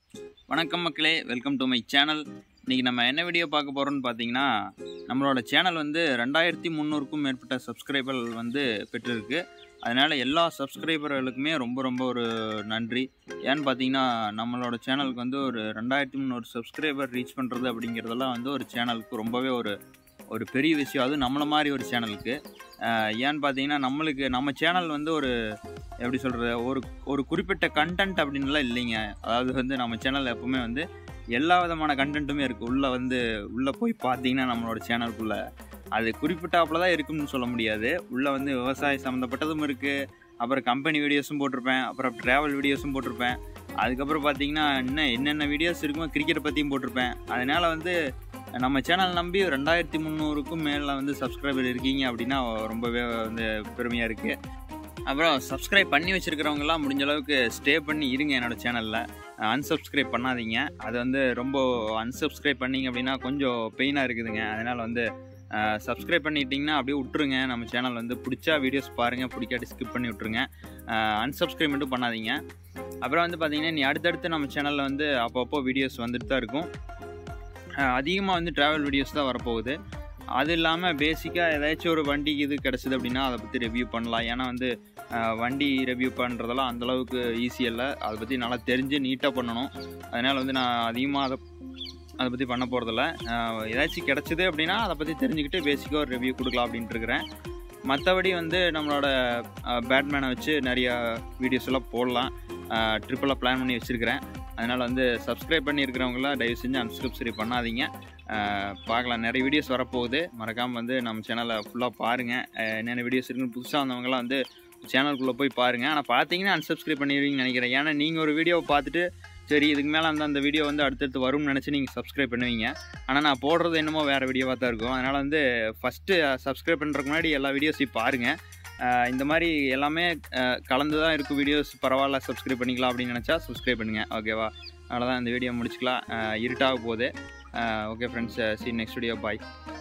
வணக்கம் மக்களே welcome to my channel இன்றைக்கி நம்ம என்ன வீடியோ பார்க்க போகிறோம்னு பார்த்தீங்கன்னா நம்மளோட சேனல் வந்து ரெண்டாயிரத்தி முந்நூறுக்கும் மேற்பட்ட சப்ஸ்கிரைபர் வந்து பெற்றிருக்கு அதனால் எல்லா சப்ஸ்கிரைபர்களுக்குமே ரொம்ப ரொம்ப ஒரு நன்றி ஏன்னு பார்த்தீங்கன்னா நம்மளோட சேனலுக்கு வந்து ஒரு ரெண்டாயிரத்தி முந்நூறு சப்ஸ்கிரைபர் ரீச் பண்ணுறது அப்படிங்கிறதெல்லாம் வந்து ஒரு சேனலுக்கு ரொம்பவே ஒரு ஒரு பெரிய விஷயம் அதுவும் நம்மளை மாதிரி ஒரு சேனலுக்கு அஹ் ஏன்னு பார்த்தீங்கன்னா நம்மளுக்கு நம்ம சேனல் வந்து ஒரு எப்படி சொல்கிறது ஒரு ஒரு குறிப்பிட்ட கண்டென்ட் அப்படின்லாம் இல்லைங்க அதாவது வந்து நம்ம சேனலில் எப்பவுமே வந்து எல்லா விதமான கண்டென்ட்டுமே இருக்குது உள்ளே வந்து உள்ளே போய் பார்த்தீங்கன்னா நம்மளோட சேனலுக்குள்ளே அது குறிப்பிட்டாப்புல தான் இருக்கும்னு சொல்ல முடியாது உள்ளே வந்து விவசாயம் சம்மந்தப்பட்டதும் இருக்குது அப்புறம் கம்பெனி வீடியோஸும் போட்டிருப்பேன் அப்புறம் ட்ராவல் வீடியோஸும் போட்டிருப்பேன் அதுக்கப்புறம் பார்த்தீங்கன்னா இன்னும் என்னென்ன வீடியோஸ் இருக்குமோ கிரிக்கெட் பற்றியும் போட்டிருப்பேன் அதனால் வந்து நம்ம சேனல் நம்பி ரெண்டாயிரத்தி முந்நூறுக்கும் மேலே வந்து சப்ஸ்கிரைபர் இருக்கீங்க அப்படின்னா ரொம்பவே வந்து பெருமையாக இருக்குது அப்புறம் சப்ஸ்கிரைப் பண்ணி வச்சுருக்கிறவங்கலாம் முடிஞ்ச அளவுக்கு ஸ்டே பண்ணி இருங்க என்னோடய சேனலில் அன்சப்ஸ்கிரைப் பண்ணாதீங்க அது வந்து ரொம்ப அன்சப்ஸ்கிரைப் பண்ணீங்க அப்படின்னா கொஞ்சம் பெயினாக இருக்குதுங்க அதனால் வந்து சப்ஸ்கிரைப் பண்ணிட்டீங்கன்னா அப்படியே விட்ருங்க நம்ம சேனல் வந்து பிடிச்சா வீடியோஸ் பாருங்கள் பிடிக்காட்டி ஸ்கிப் பண்ணி விட்ருங்க அன்சப்ஸ்கிரைப் மட்டும் பண்ணாதீங்க அப்புறம் வந்து பார்த்தீங்கன்னா நீ அடுத்தடுத்து நம்ம சேனலில் வந்து அப்பப்போ வீடியோஸ் வந்துட்டு தான் இருக்கும் அதிகமாக வந்து ட்ராவல் வீடியோஸ் தான் வரப்போகுது அது இல்லாமல் பேசிக்காக ஏதாச்சும் ஒரு வண்டிக்கு இது கிடச்சிது அப்படின்னா அதை பற்றி ரிவ்யூ பண்ணலாம் ஏன்னா வந்து அஹ், வண்டி ரிவ்யூ பண்ணுறதெல்லாம் அந்தளவுக்கு ஈஸி இல்லை அதை பற்றி நல்லா தெரிஞ்சு நீட்டாக பண்ணணும் அதனால் வந்து நான் அதிகமாக அதை அதை பற்றி பண்ண போகிறதில்ல ஏதாச்சும் கிடச்சிது அப்படின்னா அதை பற்றி தெரிஞ்சுக்கிட்டு பேசிக்காக ஒரு ரிவ்யூ கொடுக்கலாம் அப்படின்ட்டு இருக்கிறேன் மற்றபடி வந்து நம்மளோட பேட்மேனை வச்சு நிறையா வீடியோஸ் எல்லாம் போடலாம் ட்ரிப்பெல்லாம் பிளான் பண்ணி வச்சுருக்கிறேன் அதனால் வந்து சப்ஸ்கிரைப் பண்ணியிருக்கிறவங்களாம் தயவு செஞ்சு அன்சப்ஸ்கிரைப் பண்ணாதீங்க அஹ் பார்க்கலாம் நிறைய வீடியோஸ் வரப்போகுது மறக்காமல் வந்து நம்ம சேனலை ஃபுல்லாக பாருங்கள் என்னென்ன வீடியோஸ் இருக்குன்னு புதுசாக வந்தவங்களாம் வந்து சேனலுக்குள்ளே போய் பாருங்கள் ஆனால் பார்த்தீங்கன்னா அன்சப்ஸ்கிரைப் பண்ணிடுவீங்கன்னு நினைக்கிறேன் ஏன்னா நீங்கள் ஒரு வீடியோவை பார்த்துட்டு சரி இதுக்கு மேலே அந்த அந்த வீடியோ வந்து அடுத்தடுத்து வரும்னு நினச்சி நீங்கள் சப்ஸ்கிரைப் பண்ணுவீங்க ஆனால் நான் போடுறது என்னமோ வேறு வீடியோவாக தான் இருக்கும் அதனால் வந்து ஃபஸ்ட்டு சப்ஸ்கிரைப் பண்ணுறதுக்கு முன்னாடி எல்லா வீடியோஸையும் பாருங்கள் அஹ் இந்த மாதிரி எல்லாமே அஹ் கலந்து தான் இருக்கும் வீடியோஸ் பரவாயில்ல சப்ஸ்கிரைப் பண்ணிக்கலாம் அப்படின்னு நினச்சா சப்ஸ்கிரைப் பண்ணுங்கள் ஓகேவா அவ்வளோதான் இந்த வீடியோ முடிச்சுக்கலாம் அஹ் இருட்டாக போகுது okay friends see next video பாய்